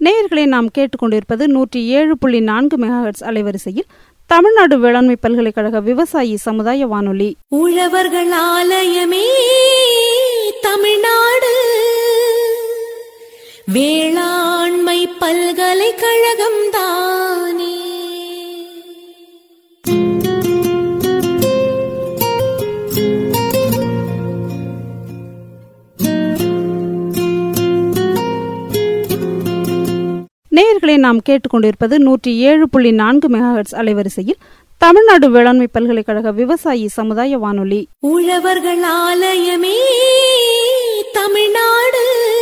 நேயர்களை நாம் கேட்டுக்கொண்டிருப்பது நூற்றி ஏழு புள்ளி நான்கு மெகாஹெட்ஸ் அலைவரிசையில் தமிழ்நாடு வேளாண்மை பல்கலைக்கழக விவசாயி சமுதாய வானொலி உழவர்கள் ஆலயமே தமிழ்நாடு வேளாண்மை பல்கலைக்கழகம் தானே நேயர்களை நாம் கேட்டுக்கொண்டிருப்பது நூற்றி ஏழு புள்ளி நான்கு மெகாஹெட்ஸ் அலைவரிசையில் தமிழ்நாடு வேளாண்மை பல்கலைக்கழக விவசாயி சமுதாய வானொலி உழவர்கள் ஆலயமே தமிழ்நாடு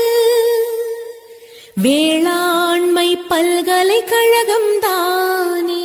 வேளாண்மை பல்கலைக்கழகம் தானே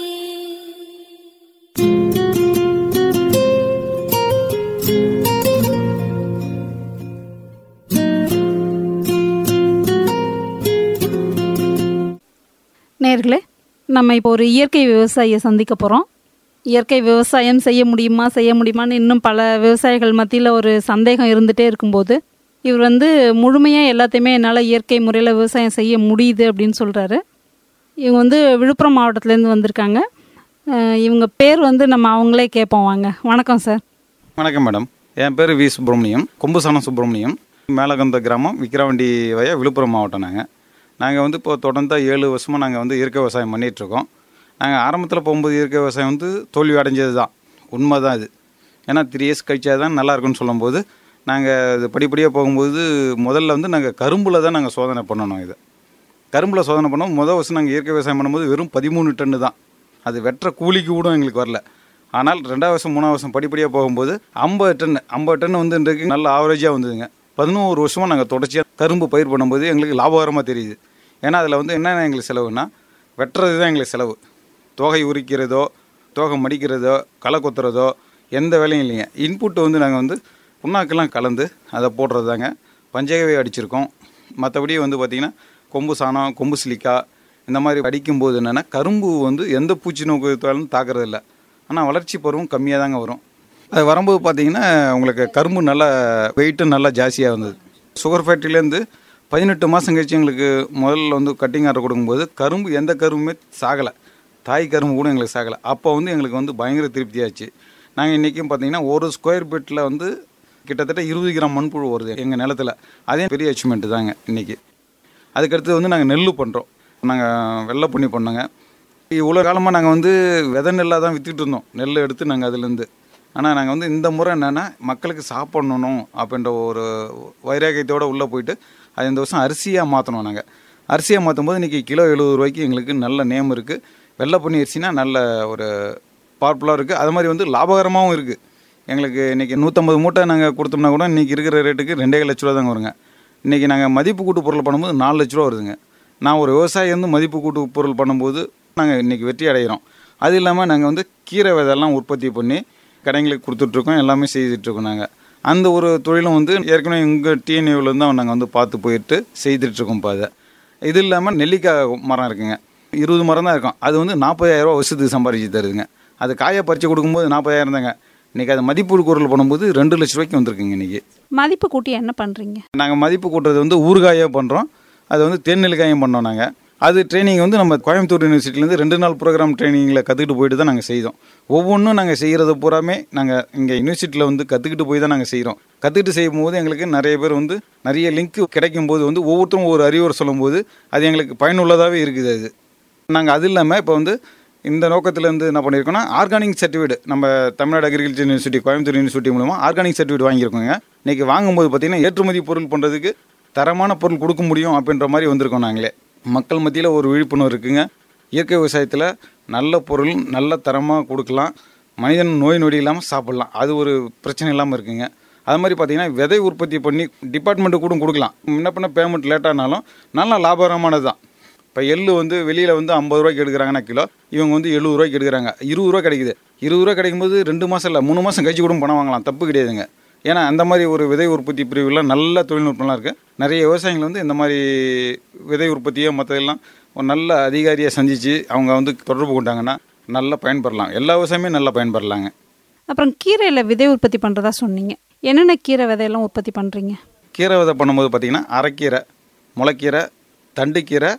நேயர்களே நம்ம இப்போ ஒரு இயற்கை விவசாயியை சந்திக்க போகிறோம் இயற்கை விவசாயம் செய்ய முடியுமா செய்ய முடியுமான்னு இன்னும் பல விவசாயிகள் மத்தியில் ஒரு சந்தேகம் இருந்துகிட்டே இருக்கும்போது இவர் வந்து முழுமையாக எல்லாத்தையுமே என்னால் இயற்கை முறையில் விவசாயம் செய்ய முடியுது அப்படின்னு சொல்கிறாரு இவங்க வந்து விழுப்புரம் மாவட்டத்துலேருந்து வந்திருக்காங்க அஹ் இவங்க பேர் வந்து நம்ம அவங்களே கேட்போம் வாங்க வணக்கம் சார் வணக்கம் மேடம் என் பேர் வி சுப்பிரமணியம் கொம்புசானம் சுப்பிரமணியம் மேலகந்த கிராமம் விக்கிரவாண்டி வய விழுப்புரம் மாவட்டம் நாங்கள் நாங்கள் வந்து இப்போ தொடர்ந்து ஏழு வருஷமாக நாங்கள் வந்து இயற்கை விவசாயம் பண்ணிகிட்ருக்கோம் நாங்கள் ஆரம்பத்தில் போகும்போது இயற்கை விவசாயம் வந்து தோல்வி அடைஞ்சது தான் உண்மை தான் இது ஏன்னா த்ரீ இயர்ஸ் கழிச்சா தான் நல்லா இருக்கும்னு சொல்லும்போது நாங்கள் இது படிப்படியாக போகும்போது முதல்ல வந்து நாங்கள் கரும்பில் தான் நாங்கள் சோதனை பண்ணணும் இதை கரும்பில் சோதனை பண்ணோம் முதல் வருஷம் நாங்கள் இயற்கை விவசாயம் பண்ணும்போது வெறும் பதிமூணு டன்னு தான் அது வெட்டுற கூலிக்கு கூட எங்களுக்கு வரல ஆனால் ரெண்டாவது வருஷம் மூணாவது வருஷம் படிப்படியாக போகும்போது ஐம்பது டன் ஐம்பது டன் வந்து இன்றைக்கு நல்ல ஆவரேஜாக வந்ததுங்க பதினோரு வருஷமாக நாங்கள் தொடர்ச்சியாக கரும்பு பயிர் பண்ணும்போது எங்களுக்கு லாபகரமாக தெரியுது ஏன்னா அதில் வந்து என்னென்ன எங்களுக்கு செலவுனா வெட்டுறது தான் எங்களுக்கு செலவு தோகை உரிக்கிறதோ தோகை மடிக்கிறதோ களை கொத்துறதோ எந்த வேலையும் இல்லைங்க இன்புட் வந்து நாங்கள் வந்து புண்ணாக்கெல்லாம் கலந்து அதை போடுறது தாங்க பஞ்சகவை அடிச்சிருக்கோம் மற்றபடி வந்து பார்த்திங்கன்னா கொம்பு சாணம் கொம்பு சிலிக்கா இந்த மாதிரி அடிக்கும்போது என்னென்னா கரும்பு வந்து எந்த பூச்சி நோக்கத்தாலும் தாக்குறது இல்லை ஆனால் வளர்ச்சி பருவம் கம்மியாக தாங்க வரும் அது வரும்போது பார்த்தீங்கன்னா உங்களுக்கு கரும்பு நல்லா வெயிட்டும் நல்லா ஜாஸ்தியாக வந்தது சுகர் ஃபேக்ட்ரிலேருந்து பதினெட்டு மாதம் கழிச்சு எங்களுக்கு முதல்ல வந்து கட்டிங் ஆர்டர் கொடுக்கும்போது கரும்பு எந்த கரும்புமே சாகலை தாய் கரும்பு கூட எங்களுக்கு சாகலை அப்போ வந்து எங்களுக்கு வந்து பயங்கர திருப்தியாச்சு நாங்கள் இன்றைக்கும் பார்த்தீங்கன்னா ஒரு ஸ்கொயர் ஃபீட்டில் வந்து கிட்டத்தட்ட இருபது கிராம் மண்புழு வருது எங்கள் நிலத்தில் அதே பெரிய அச்சீவ்மெண்ட் தாங்க இன்றைக்கி அதுக்கடுத்து வந்து நாங்கள் நெல் பண்ணுறோம் நாங்கள் வெள்ளை பண்ணி பண்ணோங்க இவ்வளோ காலமாக நாங்கள் வந்து விதை நெல்லாக தான் விற்றுட்டு இருந்தோம் நெல் எடுத்து நாங்கள் அதுலேருந்து ஆனால் நாங்கள் வந்து இந்த முறை என்னென்னா மக்களுக்கு சாப்பிடணும் அப்படின்ற ஒரு வைராக்கியத்தோடு உள்ளே போயிட்டு அது இந்த வருஷம் அரிசியாக மாற்றணும் நாங்கள் அரிசியாக மாற்றும் போது இன்றைக்கி கிலோ எழுபது ரூபாய்க்கு எங்களுக்கு நல்ல நேம் இருக்குது வெள்ளை பண்ணி அரிசினா நல்ல ஒரு பாப்புலராக இருக்குது அது மாதிரி வந்து லாபகரமாகவும் இருக்குது எங்களுக்கு இன்றைக்கி நூற்றம்பது மூட்டை நாங்கள் கொடுத்தோம்னா கூட இன்றைக்கி இருக்கிற ரேட்டுக்கு ரெண்டே லட்ச ரூபா தாங்க வருங்க இன்றைக்கி நாங்கள் மதிப்பு கூட்டு பொருள் பண்ணும்போது நாலு லட்ச ரூபா வருதுங்க நான் ஒரு விவசாயி வந்து மதிப்பு கூட்டு பொருள் பண்ணும்போது நாங்கள் இன்றைக்கி வெற்றி அடைகிறோம் அது இல்லாமல் நாங்கள் வந்து கீரை விதையெல்லாம் உற்பத்தி பண்ணி கடைங்களுக்கு கொடுத்துட்ருக்கோம் எல்லாமே செய்துட்ருக்கோம் நாங்கள் அந்த ஒரு தொழிலும் வந்து ஏற்கனவே எங்கள் டிஎன்ஏவில் தான் நாங்கள் வந்து பார்த்து போயிட்டு செய்துட்ருக்கோம் இப்போ அதை இது இல்லாமல் நெல்லிக்காய் மரம் இருக்குங்க இருபது மரம் தான் இருக்கும் அது வந்து நாற்பதாயிரரூவா வருஷத்துக்கு சம்பாரிச்சு தருதுங்க அது காயை பறித்து கொடுக்கும்போது நாற்பதாயிரம் தாங்க இன்றைக்கி அது மதிப்பு பொருள் பண்ணும்போது ரெண்டு லட்ச ரூபாய்க்கு வந்திருக்குங்க இன்றைக்கி மதிப்பு கூட்டி என்ன பண்ணுறீங்க நாங்கள் மதிப்பு கூட்டுறது வந்து ஊறுகாயாக பண்ணுறோம் அது வந்து தேநெல்லிக்காயும் பண்ணோம் நாங்கள் அது ட்ரைனிங் வந்து நம்ம கோயம்புத்தூர் யூனிவர்சிட்டிலேருந்து ரெண்டு நாள் ப்ரோக்ராம் ட்ரைனிங்கில் கற்றுக்கிட்டு போயிட்டு தான் நாங்கள் செய்தோம் ஒவ்வொன்றும் நாங்கள் செய்கிறது பூராமே நாங்கள் இங்கே யூனிவர்சிட்டியில் வந்து கற்றுக்கிட்டு போய் தான் நாங்கள் செய்கிறோம் கற்றுக்கிட்டு செய்யும் போது எங்களுக்கு நிறைய பேர் வந்து நிறைய லிங்க் கிடைக்கும் போது வந்து ஒவ்வொருத்தரும் ஒரு அறிவுரை சொல்லும்போது அது எங்களுக்கு பயனுள்ளதாகவே இருக்குது அது நாங்கள் அது இல்லாமல் இப்போ வந்து இந்த நோக்கத்திலேருந்து என்ன பண்ணியிருக்கோம்னா ஆர்கானிக் சர்டிஃபிகேட் நம்ம Tamil Nadu agriculture university Coimbatore university மூலமாக ஆர்கானிக் சர்டிஃபிகேட் வாங்கியிருக்கோங்க இன்றைக்கி வாங்கும்போது பார்த்திங்கன்னா ஏற்றுமதி பொருள் பண்ணுறதுக்கு தரமான பொருள் கொடுக்க முடியும் அப்படின்ற மாதிரி வந்திருக்கோம் நாங்களே மக்கள் மத்தியில் ஒரு விழிப்புணர்வு இருக்குங்க இயற்கை விவசாயத்தில் நல்ல பொருள் நல்ல தரமாக கொடுக்கலாம் மனிதன் நோய் நொடி இல்லாமல் சாப்பிட்லாம் அது ஒரு பிரச்சனை இல்லாமல் இருக்குங்க அது மாதிரி பார்த்தீங்கன்னா விதை உற்பத்தி பண்ணி டிபார்ட்மெண்ட்டு கூட கொடுக்கலாம் முன்ன பின்ன பேமெண்ட் லேட்டானாலும் நல்ல லாபகரமானது தான் இப்போ எள்ளு வந்து வெளியில் வந்து ஐம்பது ரூபாய்க்கு எடுக்கிறாங்கன்னா கிலோ இவங்க வந்து எழுபது ரூபாய்க்கு எடுக்கிறாங்க இருபது ரூபா கிடைக்குது இருபது ரூபா கிடைக்கும்போது ரெண்டு மாதம் இல்லை மூணு மாதம் கழிச்சு கூட பணம் வாங்கலாம் தப்பு கிடையாதுங்க ஏன்னா அந்த மாதிரி ஒரு விதை உற்பத்தி பிரிவில் நல்ல தொழில்நுட்பம்லாம் இருக்குது நிறைய விவசாயிகள் வந்து இந்த மாதிரி விதை உற்பத்தியோ மற்றதெல்லாம் ஒரு நல்ல அதிகாரியை சந்தித்து அவங்க வந்து தொடர்பு கொண்டாங்கன்னா நல்லா பயன்பெறலாம் எல்லா விவசாயமே நல்லா பயன்பெறலாங்க அப்புறம் கீரையில் விதை உற்பத்தி பண்ணுறதா சொன்னீங்க என்னென்ன கீரை விதையெல்லாம் உற்பத்தி பண்ணுறீங்க கீரை விதை பண்ணும்போது பார்த்திங்கன்னா அரைக்கீரை முளைக்கீரை தண்டுக்கீரை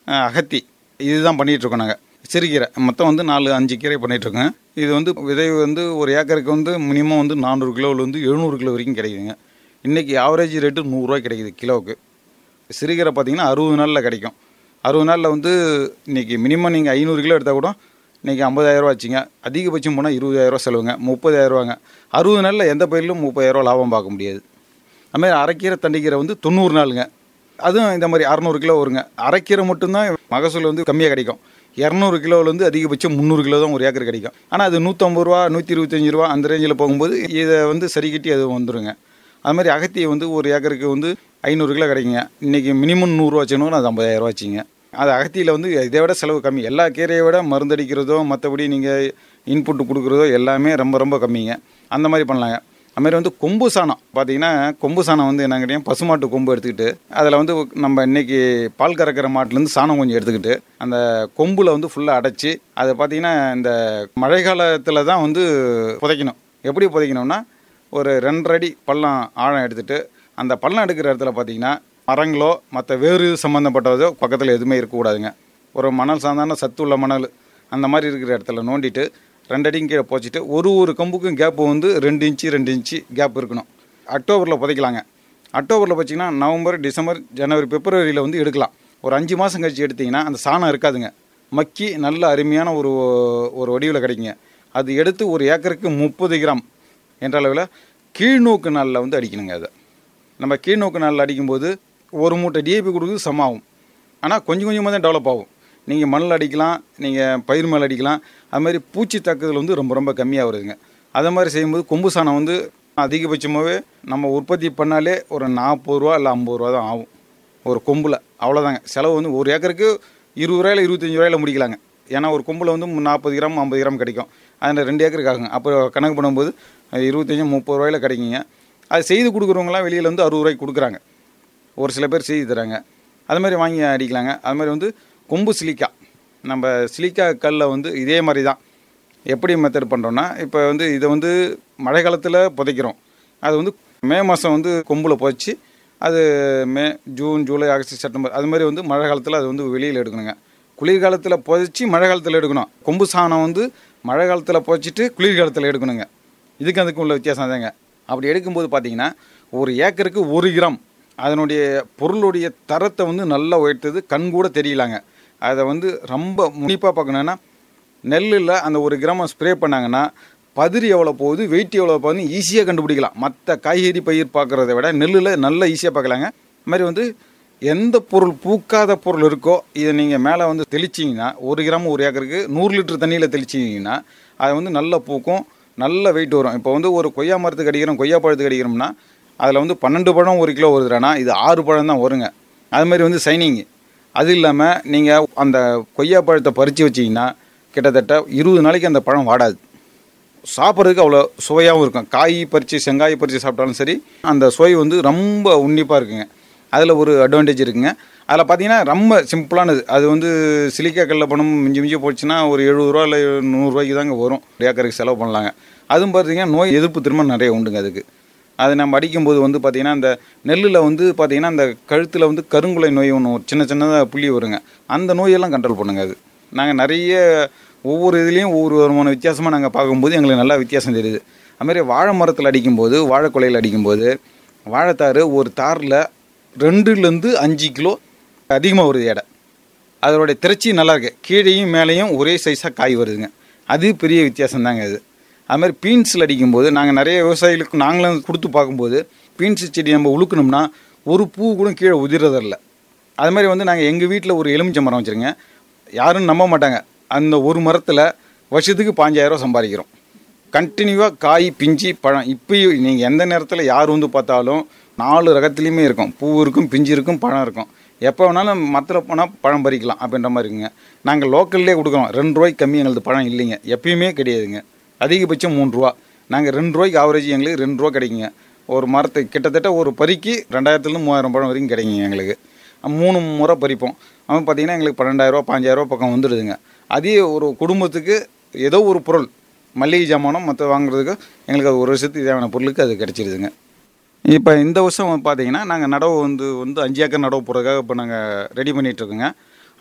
அஹ், அகத்தி இதுதான் பண்ணிகிட்ருக்கோம் நாங்கள் சிறுகீரை மொத்தம் வந்து நாலு அஞ்சு கீரை பண்ணிகிட்ருக்கோங்க இது வந்து விதை வந்து ஒரு ஏக்கருக்கு வந்து மினிமம் வந்து நானூறு கிலோவிலேருந்து எழுநூறு கிலோ வரைக்கும் கிடைக்குதுங்க இன்றைக்கி ஆவரேஜ் ரேட்டு நூறுரூவா கிடைக்குது கிலோவுக்கு சிறுகீரை பார்த்தீங்கன்னா அறுபது நாளில் கிடைக்கும் அறுபது நாளில் வந்து இன்றைக்கி மினிமம் நீங்கள் ஐநூறு கிலோ எடுத்தால் கூட இன்றைக்கி ஐம்பதாயிரரூவா வச்சுங்க அதிகபட்சம் போனால் இருபதாயிரரூவா செலவுங்க முப்பதாயிரரூவாங்க அறுபது நாளில் எந்த பயிரிலும் முப்பதாயிரரூவா லாபம் பார்க்க முடியாது அதுமாதிரி அரைக்கீரை தண்டிக்கீரை வந்து தொண்ணூறு நாளுங்க அதுவும் இந்த மாதிரி அறநூறு கிலோ வருங்க அரைக்கீரை மட்டும்தான் மகசூல் வந்து கம்மியாக கிடைக்கும் இரநூறு கிலோவிலேருந்து அதிகபட்சம் முந்நூறு கிலோ தான் ஒரு ஏக்கர் கிடைக்கும் ஆனால் அது நூற்றம்பது ரூபா நூற்றி இருபத்தஞ்சி ரூபா அந்த ரேஞ்சில் போகும்போது இதை வந்து சரி கட்டி அது வந்துருங்க அது மாதிரி அகத்தியை வந்து ஒரு ஏக்கருக்கு வந்து ஐநூறு கிலோ கிடைக்குங்க இன்றைக்கி மினிமம் நூறுரூவா வச்சுக்கணும் அது ஐம்பதாயிரரூவா வச்சுங்க அது அகத்தியில் வந்து இதை விட செலவு கம்மி எல்லா கீரையை விட மருந்தடிக்கிறதோ மற்றபடி நீங்கள் இன்புட் கொடுக்குறதோ எல்லாமே ரொம்ப ரொம்ப கம்மிங்க அந்த மாதிரி பண்ணலாங்க அதுமாதிரி வந்து கொம்பு சாணம் பார்த்தீங்கன்னா கொம்பு சாணம் வந்து என்ன கேட்டீங்கன்னா பசுமாட்டு கொம்பு எடுத்துக்கிட்டு அதில் வந்து நம்ம இன்னைக்கு பால் கறக்கிற மாட்டுலேருந்து சாணம் கொஞ்சம் எடுத்துக்கிட்டு அந்த கொம்பில் வந்து ஃபுல்லாக அடைச்சி அதை பார்த்தீங்கன்னா இந்த மழை காலத்தில் தான் வந்து புதைக்கணும் எப்படி புதைக்கணும்னா ஒரு ரெண்டரை அடி பள்ளம் ஆழம் எடுத்துட்டு அந்த பள்ளம் எடுக்கிற இடத்துல பார்த்தீங்கன்னா மரங்களோ மற்ற வேறு சம்மந்தப்பட்டதோ பக்கத்தில் எதுவுமே இருக்கக்கூடாதுங்க ஒரு மணல் சாதாரண சத்துள்ள மணல் அந்த மாதிரி இருக்கிற இடத்துல நோண்டிட்டு ரெண்டு அடியும் கீழே போச்சுட்டு ஒரு ஒரு கம்புக்கும் கேப்பு வந்து ரெண்டு இன்ச்சு ரெண்டு இன்ச்சு கேப் இருக்கணும் அக்டோபரில் புதைக்கலாங்க அக்டோபரில் பார்த்தீங்கன்னா நவம்பர் டிசம்பர் ஜனவரி பிப்ரவரியில் வந்து எடுக்கலாம் ஒரு அஞ்சு மாதம் கழிச்சு எடுத்தீங்கன்னா அந்த சாணம் இருக்காதுங்க மக்கி நல்ல அருமையான ஒரு ஒரு வடிவில் கிடைக்குங்க அது எடுத்து ஒரு ஏக்கருக்கு முப்பது கிராம் என்ற அளவில் கீழ்நோக்கு நாளில் வந்து அடிக்கணுங்க அதை நம்ம கீழ்நோக்கு நாளில் அடிக்கும்போது ஒரு மூட்டை டிஏபி கொடுக்குறது சமாகும் ஆனால் கொஞ்சம் கொஞ்சமாக தான் டெவலப் ஆகும் நீங்கள் மண்ணில் அடிக்கலாம் நீங்கள் பயிர் மேல் அடிக்கலாம் அது மாதிரி பூச்சி தாக்குதல் வந்து ரொம்ப ரொம்ப கம்மியாக வருதுங்க அதை மாதிரி செய்யும்போது கொம்பு சாணம் வந்து அதிகபட்சமாகவே நம்ம உற்பத்தி பண்ணாலே ஒரு நாற்பது ரூபா இல்லை ஐம்பது ரூபா தான் ஆகும் ஒரு கொம்பில் அவ்வளோதாங்க செலவு வந்து ஒரு ஏக்கருக்கு இருபது ரூபாயில் இருபத்தஞ்சி ரூபாயில் முடிக்கலாங்க ஏன்னா ஒரு கொம்பில் வந்து நாற்பது கிராம் ஐம்பது கிராம் கிடைக்கும் அதில் ரெண்டு ஏக்கருக்கு ஆகுங்க அப்போ கணக்கு பண்ணும்போது இருபத்தஞ்சி முப்பது ரூபாயில் கிடைக்குங்க அது செய்து கொடுக்குறவங்களாம் வெளியில் வந்து அறுபது ரூபாய்க்கு கொடுக்குறாங்க ஒரு சில பேர் செய்து தராங்க அது மாதிரி வாங்கி அடிக்கலாங்க அது மாதிரி வந்து கொம்பு சிலிக்கா நம்ம சிலிக்கா கல்லை வந்து இதே மாதிரி தான் எப்படி மெத்தட் பண்ணுறோன்னா இப்போ வந்து இதை வந்து மழை காலத்தில் புதைக்கிறோம் அது வந்து மே மாதம் வந்து கொம்பில் புதைச்சி அது May June July August September அது மாதிரி வந்து மழை காலத்தில் அது வந்து வெளியில் எடுக்கணுங்க குளிர்காலத்தில் புதைச்சி மழை காலத்தில் எடுக்கணும் கொம்பு சாணம் வந்து மழை காலத்தில் புதைச்சிட்டு குளிர்காலத்தில் எடுக்கணுங்க இதுக்கு அதுக்கும் உள்ள வித்தியாசம் தாங்க அப்படி எடுக்கும்போது பார்த்தீங்கன்னா ஒரு ஏக்கருக்கு ஒரு கிராம் அதனுடைய பொருளுடைய தரத்தை வந்து நல்லா உயர்த்தது கண் கூட தெரியலாங்க அதை வந்து ரொம்ப முனிப்பாக பார்க்கணுன்னா நெல்லில் அந்த ஒரு கிராமம் ஸ்ப்ரே பண்ணாங்கன்னா பதிரி எவ்வளோ போகுது வெயிட் எவ்வளோ போகுதுன்னு ஈஸியாக கண்டுபிடிக்கலாம் மற்ற காய்கறி பயிர் பார்க்குறத விட நெல்லில் நல்லா ஈஸியாக பார்க்கலாங்க அது மாதிரி வந்து எந்த பொருள் பூக்காத பொருள் இருக்கோ இதை நீங்கள் மேலே வந்து தெளிச்சிங்கன்னா ஒரு கிராம் ஒரு ஏக்கருக்கு நூறு லிட்டர் தண்ணியில் தெளிச்சிங்கன்னா அது வந்து நல்ல பூக்கும் நல்ல வெயிட் வரும் இப்போ வந்து ஒரு கொய்யா மரத்துக்கு அடிக்கிறோம் கொய்யா பழத்துக்கு அடிக்கிறோம்னா அதில் வந்து பன்னெண்டு பழம் ஒரு கிலோ வருதுன்னா இது ஆறு பழம் தான் வருங்க அது மாதிரி வந்து சைனிங்கு அது இல்லாமல் நீங்கள் அந்த கொய்யா பழத்தை பறித்து வச்சிங்கன்னா கிட்டத்தட்ட இருபது நாளைக்கு அந்த பழம் வாடாது சாப்பிட்றதுக்கு அவ்வளோ சுவையாகவும் இருக்கும் காய் பறித்து செங்காய் பறித்து சாப்பிட்டாலும் சரி அந்த சுவை வந்து ரொம்ப உன்னிப்பாக இருக்குங்க அதில் ஒரு அட்வான்டேஜ் இருக்குங்க அதில் பார்த்தீங்கன்னா ரொம்ப சிம்பிளானது அது வந்து சிலிக்கா கல்ல பணம் மிஞ்சி மிஞ்சி போச்சுன்னா ஒரு எழுபது ரூபா இல்லை நூறுரூவாய்க்கு தாங்க வரும் ஒரு ஏக்கருக்கு செலவு பண்ணலாங்க அதுவும் பார்த்தீங்கன்னா நோய் எதிர்ப்பு திரும்ப நிறைய உண்டுங்க அதுக்கு அது நம்ம அடிக்கும்போது வந்து பார்த்திங்கன்னா அந்த நெல்லில் வந்து பார்த்திங்கன்னா அந்த கழுத்தில் வந்து கருங்குலை நோய் ஒன்று ஒரு சின்ன சின்னதாக புள்ளி வருங்க அந்த நோயெல்லாம் கண்ட்ரோல் பண்ணுங்க அது நாங்கள் நிறைய ஒவ்வொரு இதுலேயும் ஒவ்வொரு விதமான வித்தியாசமாக நாங்கள் பார்க்கும்போது எங்களுக்கு நல்லா வித்தியாசம் தெரியுது அதுமாதிரி வாழை மரத்தில் அடிக்கும்போது வாழைக்குலையில் அடிக்கும்போது வாழைத்தார் ஒரு தாரில் ரெண்டுலேருந்து அஞ்சு கிலோ அதிகமாக வருது எடை அதோடைய திரச்சி நல்லா இருக்கு கீழேயும் மேலேயும் ஒரே சைஸாக காய் வருதுங்க அது பெரிய வித்தியாசம் தாங்க அது அது மாதிரி பீன்ஸில் அடிக்கும்போது நாங்கள் நிறைய விவசாயிகளுக்கு நாங்களும் கொடுத்து பார்க்கும்போது பீன்ஸ் செடி நம்ம உழுக்கணும்னா ஒரு பூ கூட கீழே உதிரதில்ல அது மாதிரி வந்து நாங்கள் எங்கள் வீட்டில் ஒரு எலுமிச்சை மரம் வச்சுருங்க யாரும் நம்ப மாட்டாங்க அந்த ஒரு மரத்தில் வருஷத்துக்கு பாஞ்சாயிரம் சம்பாதிக்கிறோம் கண்டினியூவாக காய் பிஞ்சு பழம் இப்பயும் நீங்கள் எந்த நேரத்தில் யார் வந்து பார்த்தாலும் நாலு ரகத்துலேயுமே இருக்கும் பூ இருக்கும் பிஞ்சு இருக்கும் பழம் இருக்கும் எப்போ வேணாலும் மரத்தில் போனால் பழம் பறிக்கலாம் அப்படின்ற மாதிரி இருக்குங்க நாங்கள் லோக்கல்லே கொடுக்குறோம் ரெண்டு ரூபாய்க்கு கம்மி எங்களுக்கு பழம் இல்லைங்க எப்பயுமே கிடையாதுங்க அதிகபட்சம் மூணு ரூபா நாங்கள் ரெண்டு ரூபாய்க்கு ஆவரேஜ் எங்களுக்கு ரெண்டு ரூபா கிடைக்குங்க ஒரு மரத்தை கிட்டத்தட்ட ஒரு பறிக்கு ரெண்டாயிரத்துலேருந்து மூவாயிரம் பழம் வரைக்கும் கிடைக்குங்க எங்களுக்கு மூணு முறை பறிப்போம் அவன் பார்த்தீங்கன்னா எங்களுக்கு பன்னெண்டாயிரரூவா பாஞ்சாயிரரூவா பக்கம் வந்துடுதுங்க அதே ஒரு குடும்பத்துக்கு ஏதோ ஒரு பொருள் மல்லிகை ஜாமானம் மற்ற வாங்குறதுக்கு எங்களுக்கு அது ஒரு வருஷத்துக்கு தேவையான பொருளுக்கு அது கிடச்சிடுதுங்க இப்போ இந்த வருஷம் பார்த்தீங்கன்னா நாங்கள் நடவு வந்து வந்து அஞ்சு ஏக்கர் நடவு போடுறதுக்காக இப்போ நாங்கள் ரெடி பண்ணிகிட்ருக்கோங்க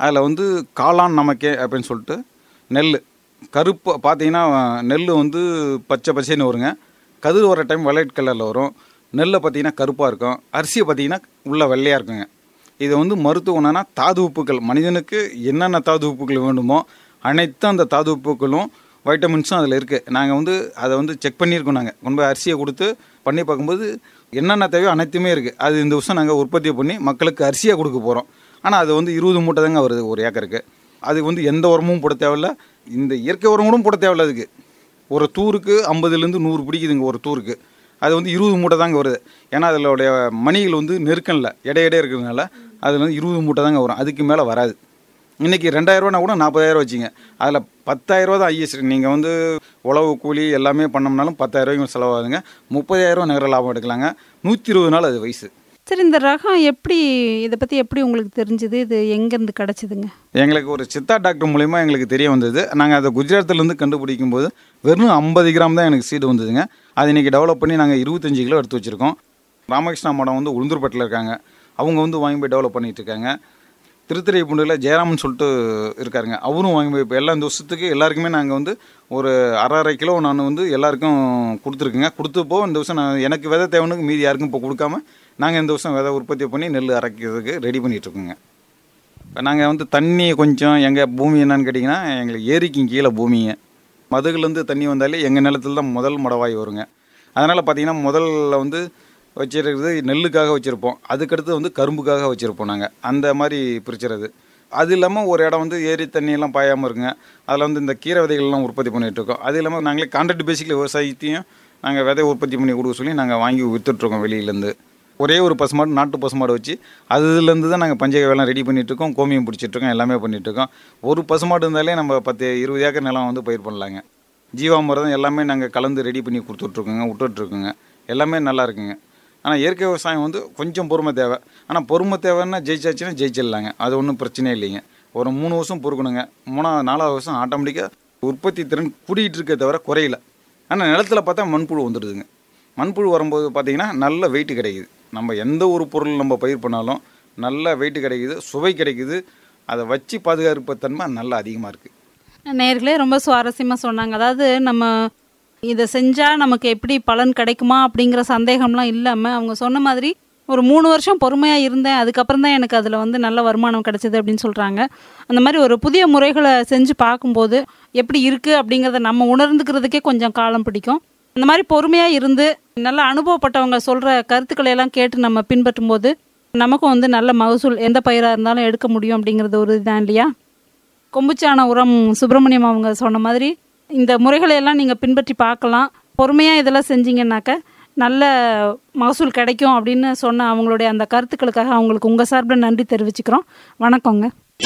அதில் வந்து காளான் நமக்கே அப்படின்னு சொல்லிட்டு நெல் கருப்பு பார்த்தீங்கன்னா நெல் வந்து பச்சை பச்சைன்னு வருங்க கதிர் வர டைம் வயலட் கலரில் வரும் நெல்லை பார்த்தீங்கன்னா கருப்பாக இருக்கும் அரிசியை பார்த்தீங்கன்னா உள்ள வெள்ளையாக இருக்குங்க இது வந்து மருத்துவ குணம்னா தாது உப்புக்கள் மனிதனுக்கு என்னென்ன தாது உப்புக்கள் வேண்டுமோ அனைத்து அந்த தாது உப்புக்களும் வைட்டமின்ஸும் அதில் இருக்குது நாங்கள் வந்து அதை வந்து செக் பண்ணியிருக்கோம் நாங்கள் கொண்டு போய் அரிசியை கொடுத்து பண்ணி பார்க்கும்போது என்னென்ன தேவையோ அனைத்துமே இருக்குது அது இந்த வருஷம் நாங்கள் உற்பத்தி பண்ணி மக்களுக்கு அரிசியாக கொடுக்க போகிறோம் ஆனால் அது வந்து இருபது மூட்டை தாங்க வருது ஒரு ஏக்கருக்கு அதுக்கு வந்து எந்த உரமும் போட தேவையில்ல இந்த இயற்கை உரம் கூட போட தேவையில்ல அதுக்கு ஒரு தூருக்கு ஐம்பதுலேருந்து நூறு பிடிக்குதுங்க ஒரு தூருக்கு அது வந்து இருபது மூட்டை தாங்க வருது ஏன்னா அதோடைய மணிகள் வந்து நெருக்கம் இல்லை எடை எடை இருக்கிறதுனால அதில் வந்து இருபது மூட்டை தாங்க வரும் அதுக்கு மேலே வராது இன்றைக்கி ரெண்டாயிரரூவானா கூட நாற்பதாயிரம் வச்சிங்க அதில் பத்தாயிரரூவா தான் ஐஎஸ் நீங்கள் வந்து உழவு கூலி எல்லாமே பண்ணோம்னாலும் பத்தாயிரரூவாய்க்கு செலவாகுதுங்க முப்பதாயிரரூவா நேர லாபம் எடுக்கலாங்க நூற்றி இருபது நாள் அது வயசு சரி இந்த ரகம் எப்படி இதை பற்றி எப்படி உங்களுக்கு தெரிஞ்சுது இது எங்கேருந்து கிடச்சிதுங்க எங்களுக்கு ஒரு சித்தா டாக்டர் மூலிமா எங்களுக்கு தெரிய வந்தது நாங்கள் அதை குஜராத்லேருந்து கண்டுபிடிக்கும் போது வெறும் ஐம்பது கிராம் தான் எனக்கு சீடு வந்ததுங்க அது இன்றைக்கி டெவலப் பண்ணி நாங்கள் இருபத்தஞ்சு கிலோ எடுத்து வச்சுருக்கோம் ராமகிருஷ்ணா மடம் வந்து உளுந்தூர்பேட்டில் இருக்காங்க அவங்க வந்து வாங்கி போய் டெவலப் பண்ணிட்டு இருக்காங்க திருத்துறைப்பூண்டில் ஜெயராமன் சொல்லிட்டு இருக்காருங்க அவரும் வாங்கி போய் இப்போ எல்லா இந்த வருஷத்துக்கு எல்லாருக்குமே நாங்கள் வந்து ஒரு அரை அரை கிலோ நான் வந்து எல்லாருக்கும் கொடுத்துருக்குங்க கொடுத்தப்போ இந்த வருஷம் நான் எனக்கு விதை தேவனுக்கு மீதி யாருக்கும் இப்போ கொடுக்காம நாங்கள் இந்த வருஷம் விதை உற்பத்தி பண்ணி நெல் அரைக்கிறதுக்கு ரெடி பண்ணிகிட்ருக்கோங்க இப்போ நாங்கள் வந்து தண்ணி கொஞ்சம் எங்கள் பூமி என்னன்னு கேட்டிங்கன்னா எங்களுக்கு ஏரிக்கும் கீழே பூமிங்க மதுகுலேருந்து தண்ணி வந்தாலே எங்கள் நிலத்துல தான் முதல் மடவாய் வருங்க அதனால் பார்த்தீங்கன்னா முதல்ல வந்து வச்சிருக்கிறது நெல்லுக்காக வச்சுருப்போம் அதுக்கடுத்து வந்து கரும்புக்காக வச்சுருப்போம் நாங்கள் அந்த மாதிரி பிரிச்சுறது அது இல்லாமல் ஒரு இடம் வந்து ஏரி தண்ணியெல்லாம் பாயாமல் இருக்குங்க அதில் வந்து இந்த கீரை விதைகள்லாம் உற்பத்தி பண்ணிட்டு இருக்கோம் அது இல்லாமல் நாங்களே கான்ட்ராக்ட் பேசிக்கில் விவசாயத்தையும் நாங்கள் விதை உற்பத்தி பண்ணி கொடுக்க சொல்லி நாங்கள் வாங்கி விற்றுட்ருக்கோம் வெளியிலேருந்து ஒரே ஒரு பசுமாடு நாட்டு பசுமாடு வச்சு அதுலேருந்து தான் நாங்கள் பஞ்சக வேலை ரெடி பண்ணிட்டு இருக்கோம் கோமியம் பிடிச்சிட்டு இருக்கோம் எல்லாமே பண்ணிட்டு இருக்கோம் ஒரு பசுமாடு இருந்தாலே நம்ம பத்து இருபது ஏக்கர் நிலம் வந்து பயிர் பண்ணலாங்க ஜீவாமிரதம் எல்லாமே நாங்கள் கலந்து ரெடி பண்ணி கொடுத்துட்ருக்கோங்க விட்டுட்ருக்கோங்க எல்லாமே நல்லா இருக்குங்க ஆனால் இயற்கை விவசாயம் வந்து கொஞ்சம் பொறுமை தேவை ஆனால் பொறுமை தேவைன்னா ஜெயிச்சாச்சுன்னா ஜெயிச்சிடலாங்க அது ஒன்றும் பிரச்சனையே இல்லைங்க ஒரு மூணு வருஷம் பொறுக்கணுங்க மூணாவது நாலாவது வருஷம் ஆட்டோமேட்டிக்காக உற்பத்தி திறன் கூடிட்டு இருக்க தவிர குறையல ஆனால் நிலத்தில் பார்த்தா மண்புழு வந்துடுதுங்க மண்புழு வரும்போது பார்த்தீங்கன்னா நல்ல வெயிட் கிடைக்குது நம்ம எந்த ஒரு பொருள் நம்ம பயிர் பண்ணாலும் நல்ல வெயிட் கிடைக்குது சுவை கிடைக்குது அதை வச்சு பாதுகாப்பு தன்மை நல்லா அதிகமாக இருக்குது நேர்களே ரொம்ப சுவாரஸ்யமாக சொன்னாங்க அதாவது நம்ம இதை செஞ்சால் நமக்கு எப்படி பலன் கிடைக்குமா அப்படிங்கிற சந்தேகம்லாம் இல்லாமல் அவங்க சொன்ன மாதிரி ஒரு மூணு வருஷம் பொறுமையாக இருந்தேன் அதுக்கப்புறம் தான் எனக்கு அதில் வந்து நல்ல வருமானம் கிடைச்சது அப்படின்னு சொல்கிறாங்க அந்த மாதிரி ஒரு புதிய முறைகளை செஞ்சு பார்க்கும்போது எப்படி இருக்குது அப்படிங்கிறத நம்ம உணர்ந்துக்கிறதுக்கே கொஞ்சம் காலம் பிடிக்கும் அந்த மாதிரி பொறுமையாக இருந்து நல்ல அனுபவப்பட்டவங்க சொல்கிற கருத்துக்களை எல்லாம் கேட்டு நம்ம பின்பற்றும் போது நமக்கும் வந்து நல்ல மகசூல் எந்த பயிராக இருந்தாலும் எடுக்க முடியும் அப்படிங்கிறது ஒரு இதுதான் இல்லையா கொம்புச்சான உரம் சுப்பிரமணியம் அவங்க சொன்ன மாதிரி இந்த முறைகளை எல்லாம் நீங்கள் பின்பற்றி பார்க்கலாம் பொறுமையாக இதெல்லாம் செஞ்சீங்கன்னாக்க நல்ல மகசூல் கிடைக்கும் அப்படின்னு சொன்ன அவங்களுடைய அந்த கருத்துக்களுக்காக அவங்களுக்கு உங்கள் சார்பில் நன்றி தெரிவிச்சுக்கிறோம் வணக்கங்க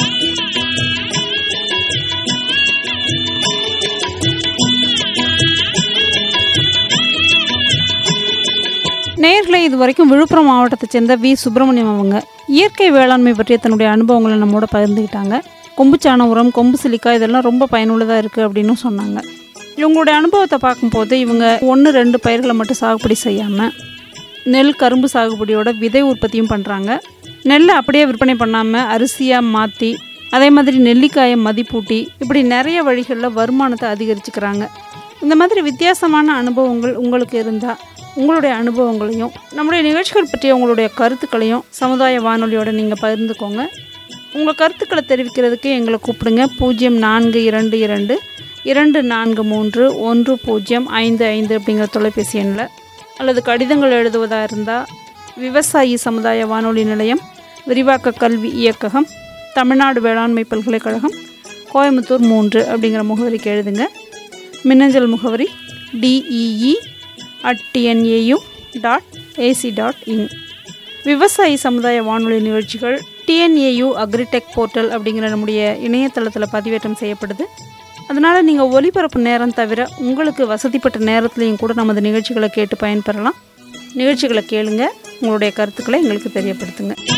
நேர்களை இது வரைக்கும் விழுப்புரம் மாவட்டத்தை சேர்ந்த வி சுப்பிரமணியம் அவங்க இயற்கை வேளாண்மை பற்றிய தன்னுடைய அனுபவங்களை நம்மோட பகிர்ந்துக்கிட்டாங்க கொம்புச்சான உரம் கொம்பு சிலிக்கா இதெல்லாம் ரொம்ப பயனுள்ளதாக இருக்குது அப்படின்னு சொன்னாங்க இவங்களுடைய அனுபவத்தை பார்க்கும்போது இவங்க ஒன்று ரெண்டு பயிர்களை மட்டும் சாகுபடி செய்யாமல் நெல் கரும்பு சாகுபடியோட விதை உற்பத்தியும் பண்ணுறாங்க நெல்லை அப்படியே விற்பனை பண்ணாமல் அரிசியாக மாற்றி அதே மாதிரி நெல்லிக்காயை மதிப்பூட்டி இப்படி நிறைய வழிகளில் வருமானத்தை அதிகரிச்சுக்கிறாங்க இந்த மாதிரி வித்தியாசமான அனுபவங்கள் உங்களுக்கு இருந்தால் உங்களுடைய அனுபவங்களையும் நம்முடைய நிகழ்ச்சிகள் பற்றிய உங்களுடைய கருத்துக்களையும் சமுதாய வானொலியோட நீங்கள் பகிர்ந்துக்கோங்க உங்கள் கருத்துக்களை தெரிவிக்கிறதுக்கு எங்களை கூப்பிடுங்க பூஜ்ஜியம் நான்கு இரண்டு இரண்டு இரண்டு நான்கு மூன்று ஒன்று பூஜ்ஜியம் ஐந்து ஐந்து அப்படிங்கிற தொலைபேசி எண்ணில் அல்லது கடிதங்கள் எழுதுவதாக இருந்தால் விவசாயி சமுதாய வானொலி நிலையம் விரிவாக்க கல்வி இயக்ககம் தமிழ்நாடு வேளாண்மை பல்கலைக்கழகம் கோயம்புத்தூர் மூன்று அப்படிங்கிற முகவரிக்கு எழுதுங்க மின்னஞ்சல் முகவரி DEE at TNAU dot AC dot in விவசாயி சமுதாய வானொலி நிகழ்ச்சிகள் டிஎன்ஏயு அக்ரிடெக் போர்ட்டல் அப்படிங்கிற நம்முடைய இணையதளத்தில் பதிவேற்றம் செய்யப்படுது அதனால் நீங்கள் ஒலிபரப்பு நேரம் தவிர உங்களுக்கு வசதிப்பட்ட நேரத்துலையும் கூட நமது நிகழ்ச்சிகளை கேட்டு பயன்பெறலாம் நிகழ்ச்சிகளை கேளுங்க உங்களுடைய கருத்துக்களை எங்களுக்கு தெரியப்படுத்துங்க